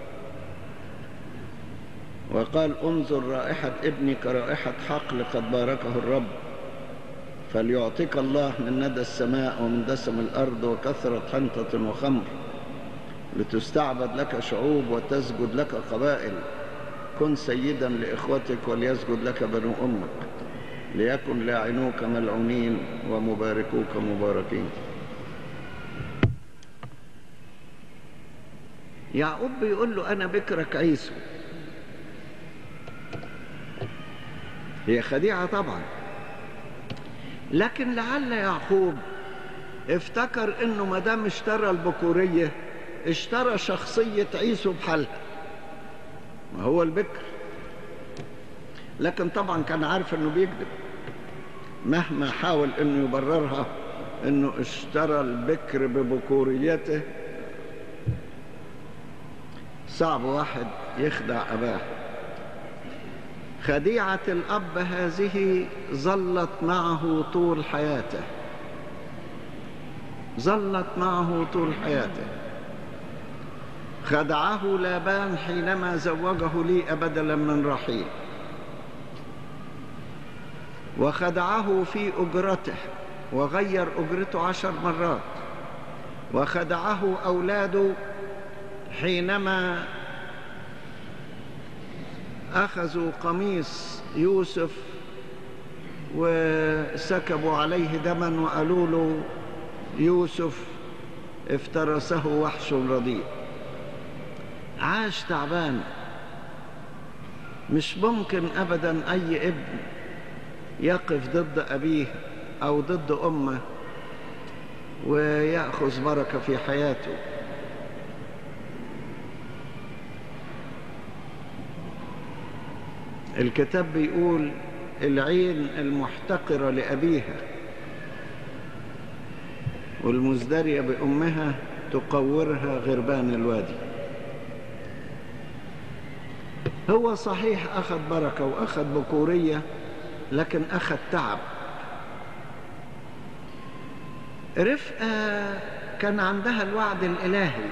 وقال انظر رائحة ابني كرائحة حقل قد باركه الرب فليعطيك الله من ندى السماء ومن دسم الأرض وكثرة حنطة وخمر لتستعبد لك شعوب وتسجد لك قبائل كن سيدا لإخوتك وليسجد لك بنو أمك ليكن لاعنوك ملعونين ومباركوك مباركين يعقوب بيقول له أنا بكرك عيسو هي خديعة طبعا لكن لعل يعقوب افتكر انه ما دام اشترى البكورية اشترى شخصية عيسو بحالها ما هو البكر لكن طبعا كان عارف انه بيكذب مهما حاول انه يبررها انه اشترى البكر ببكوريته صعب واحد يخدع اباه خديعة الأب هذه ظلت معه طول حياته ظلت معه طول حياته خدعه لابان حينما زوجه لي بدلا من رحيل وخدعه في أجرته وغير أجرته عشر مرات وخدعه أولاده حينما أخذوا قميص يوسف وسكبوا عليه دما وقالوا له يوسف افترسه وحش رديء عاش تعبان مش ممكن ابدا اي ابن يقف ضد ابيه او ضد امه وياخذ بركه في حياته الكتاب بيقول العين المحتقره لابيها والمزدريه بامها تقورها غربان الوادي هو صحيح أخذ بركة وأخذ بكورية لكن أخذ تعب رفقة كان عندها الوعد الإلهي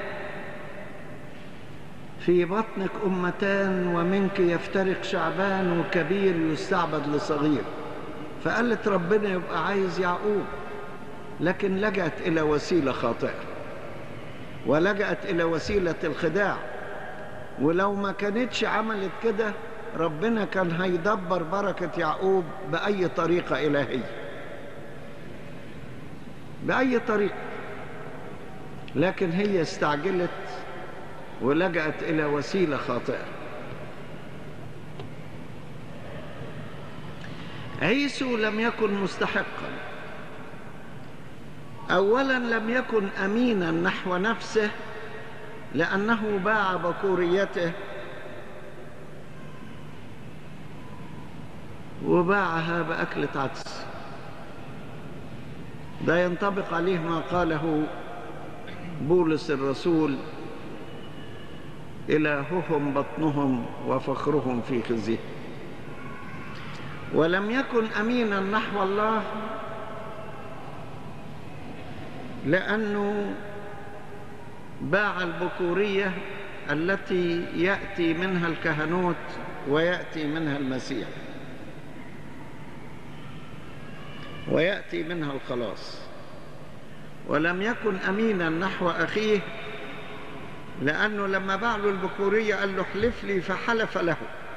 في بطنك أمتان ومنك يفترق شعبان وكبير يستعبد لصغير فقالت ربنا يبقى عايز يعقوب لكن لجأت إلى وسيلة خاطئة ولجأت إلى وسيلة الخداع ولو ما كانتش عملت كده ربنا كان هيدبر بركة يعقوب بأي طريقة إلهية بأي طريقة لكن هي استعجلت ولجأت إلى وسيلة خاطئة عيسو لم يكن مستحقا أولا لم يكن أمينا نحو نفسه لأنه باع بكوريته وباعها بأكلة عدس ده ينطبق عليه ما قاله بولس الرسول إلههم بطنهم وفخرهم في خزيه ولم يكن أمينا نحو الله لأنه باع البكورية التي يأتي منها الكهنوت ويأتي منها المسيح ويأتي منها الخلاص ولم يكن أمينا نحو أخيه لأنه لما باع له البكورية قال له احلف لي فحلف له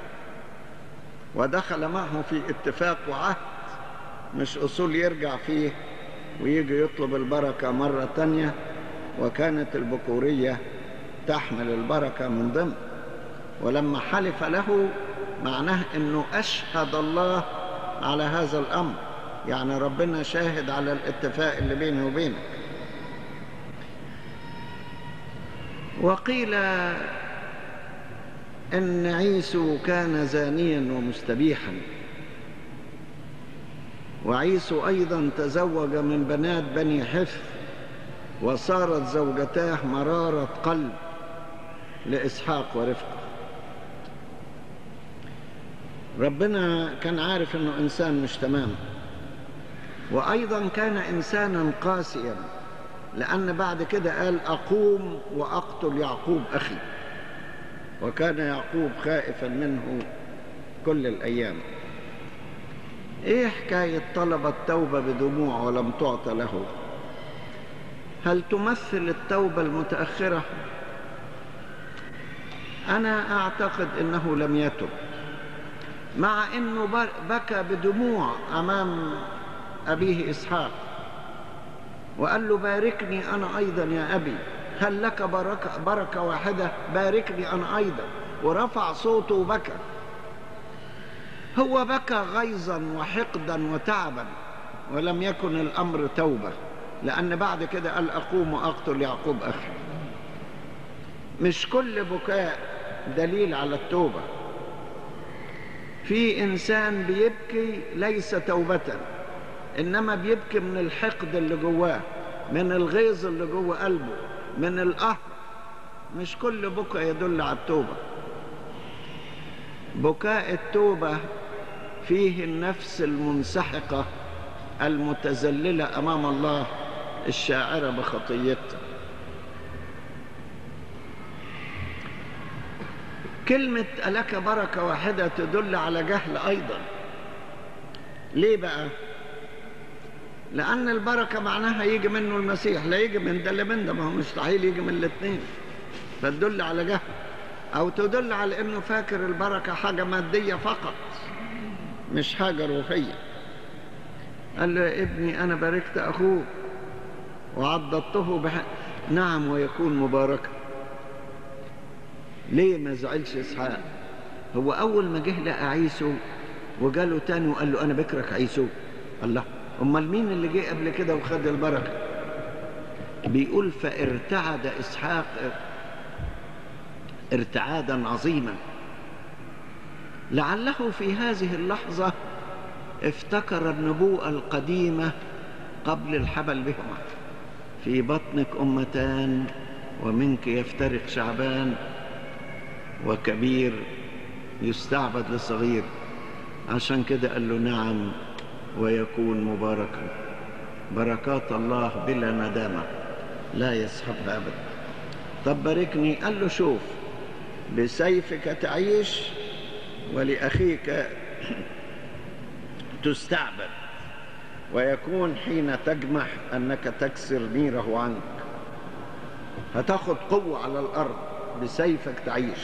ودخل معه في اتفاق وعهد مش أصول يرجع فيه ويجي يطلب البركة مرة تانية وكانت البكورية تحمل البركة من ضمن ولما حلف له معناه أنه أشهد الله على هذا الأمر يعني ربنا شاهد على الاتفاق اللي بيني وبينك وقيل ان عيسو كان زانيا ومستبيحا وعيسو ايضا تزوج من بنات بني حفظ وصارت زوجتاه مراره قلب لاسحاق ورفقه ربنا كان عارف انه انسان مش تمام وايضا كان انسانا قاسيا لأن بعد كده قال أقوم وأقتل يعقوب أخي وكان يعقوب خائفا منه كل الأيام إيه حكاية طلب التوبة بدموع ولم تعطى له هل تمثل التوبة المتأخرة أنا أعتقد أنه لم يتب مع أنه بكى بدموع أمام أبيه إسحاق وقال له باركني أنا أيضا يا أبي هل لك بركة, بركة واحدة باركني أنا أيضا ورفع صوته وبكى هو بكى غيظا وحقدا وتعبا ولم يكن الأمر توبة لأن بعد كده قال أقوم وأقتل يعقوب أخي مش كل بكاء دليل على التوبة في إنسان بيبكي ليس توبةً إنما بيبكي من الحقد اللي جواه من الغيظ اللي جوه قلبه من القهر مش كل بكاء يدل على التوبة بكاء التوبة فيه النفس المنسحقة المتذللة أمام الله الشاعرة بخطيتها كلمة ألك بركة واحدة تدل على جهل أيضا ليه بقى؟ لأن البركة معناها يجي منه المسيح لا يجي من ده اللي من ده ما هو مستحيل يجي من الاثنين فتدل على جهل أو تدل على إنه فاكر البركة حاجة مادية فقط مش حاجة روحية قال له يا ابني أنا باركت أخوك وعضدته بح... نعم ويكون مباركا ليه ما زعلش إسحاق هو أول ما جه لقى عيسو وجاله تاني وقال له أنا بكرك عيسو الله أمال مين اللي جه قبل كده وخد البركة بيقول فارتعد إسحاق ارتعادا عظيما لعله في هذه اللحظة افتكر النبوءة القديمة قبل الحبل بهما في بطنك أمتان ومنك يفترق شعبان وكبير يستعبد لصغير عشان كده قال له نعم ويكون مباركا بركات الله بلا ندامة لا يسحبها أبدا طب باركني قال له شوف بسيفك تعيش ولأخيك تستعبد ويكون حين تجمح أنك تكسر نيره عنك هتاخد قوة على الأرض بسيفك تعيش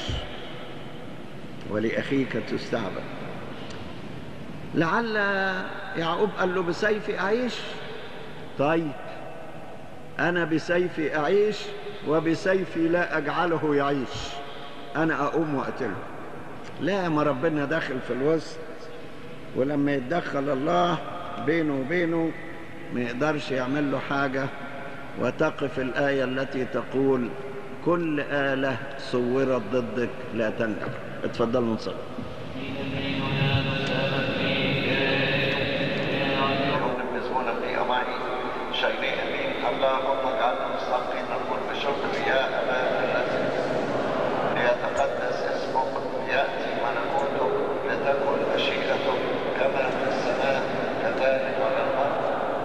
ولأخيك تستعبد لعل يعقوب قال له بسيفي أعيش طيب أنا بسيفي أعيش وبسيفي لا أجعله يعيش أنا أقوم وأقتله لا ما ربنا داخل في الوسط ولما يتدخل الله بينه وبينه ما يقدرش يعمل له حاجة وتقف الآية التي تقول كل آلة صورت ضدك لا تنجح اتفضلوا نصلي اللهم اجعلنا مستحقين نقول بشكر يا أبانا الذي ليتقدس اسمك يأتي ملكوتك لتكن مشيئتك كما في السماء كذلك على الأرض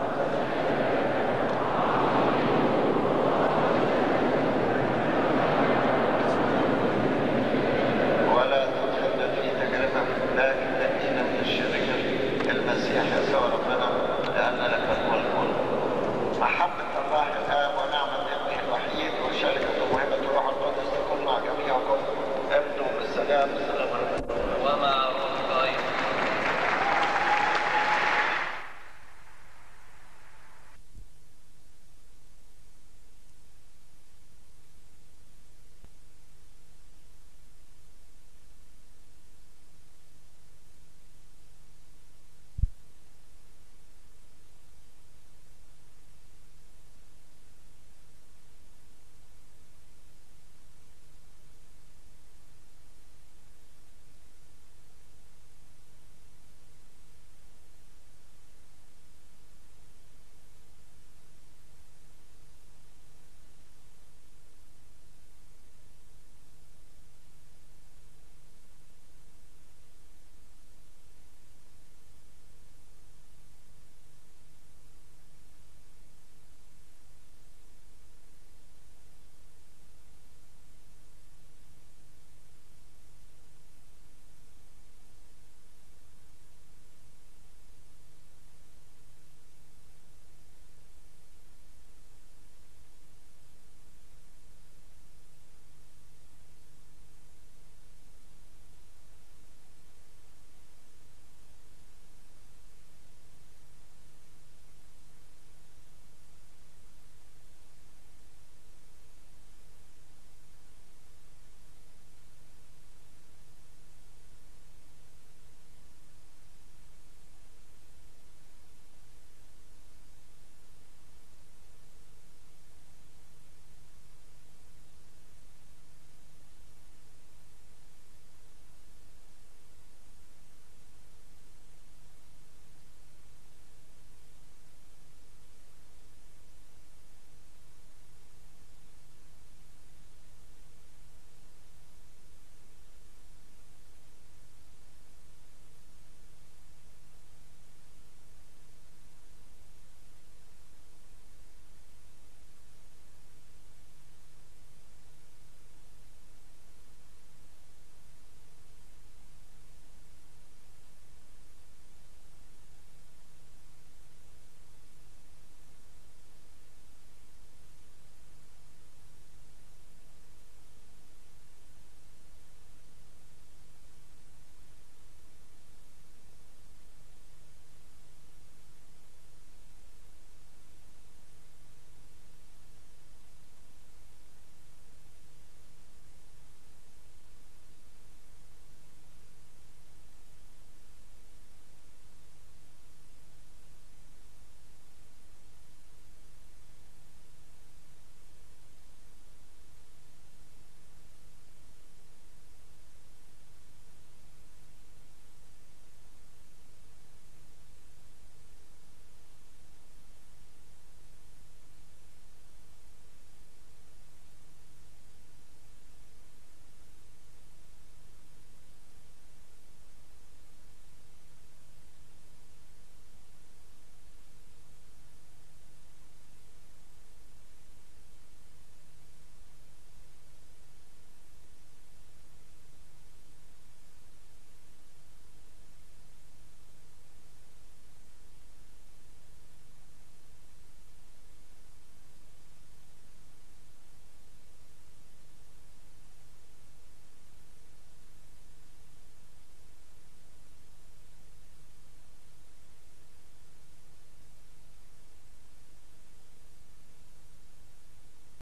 ولا تدخلنا في تجربة لكن نجينا من الشرير المسيح يسوع ربنا لأن لك الملك محبة الله الآب ونعمة ابنه الوحيد وشركة موهبة الروح القدس تكون مع جميعكم ابنوا بالسلام